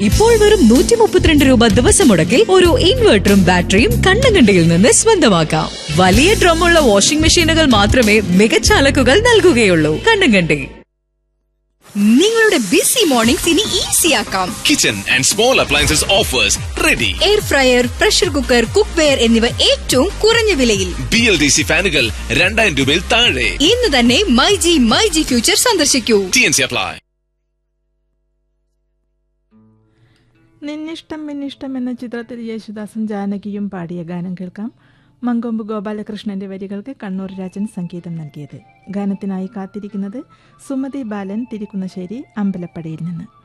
ഇപ്പോൾ വെറും നൂറ്റി മുപ്പത്തിരണ്ട് രൂപ ദിവസം മുടക്കിൽ ഒരു ഇൻവെർട്ടറും ബാറ്ററിയും കണ്ണങ്കണ്ടിയിൽ നിന്ന് സ്വന്തമാക്കാം വലിയ ഡ്രമ്മുള്ള വാഷിംഗ് മെഷീനുകൾ മാത്രമേ മികച്ച അലക്കുകൾ നൽകുകയുള്ളൂ കണ്ണങ്കണ്ടി നിങ്ങളുടെ ബിസി മോർണിംഗ്സ് ഇനി ഈസി ആക്കാം kitchen and small appliances offers ready air fryer pressure cooker cookware എന്നിവ ഏറ്റവും കുറഞ്ഞ വിലയിൽ ബി എൽ ഡി സി ഫാനുകൾ രണ്ടായിരം രൂപയിൽ താഴെ ഇന്ന് തന്നെ my G my G future സന്ദർശിക്കൂ ടി എൻ സി അപ്ലൈ നിന്നിഷ്ടം മിന്നിഷ്ടം എന്ന ചിത്രത്തിൽ യേശുദാസും ജാനകിയും പാടിയ ഗാനം കേൾക്കാം മങ്കൊമ്പ് ഗോപാലകൃഷ്ണന്റെ വരികൾക്ക് കണ്ണൂർ രാജൻ സംഗീതം നൽകിയത് ഗാനത്തിനായി കാത്തിരിക്കുന്നത് സുമതി ബാലൻ തിരിക്കുന്നശ്ശേരി അമ്പലപ്പടിയിൽ നിന്ന്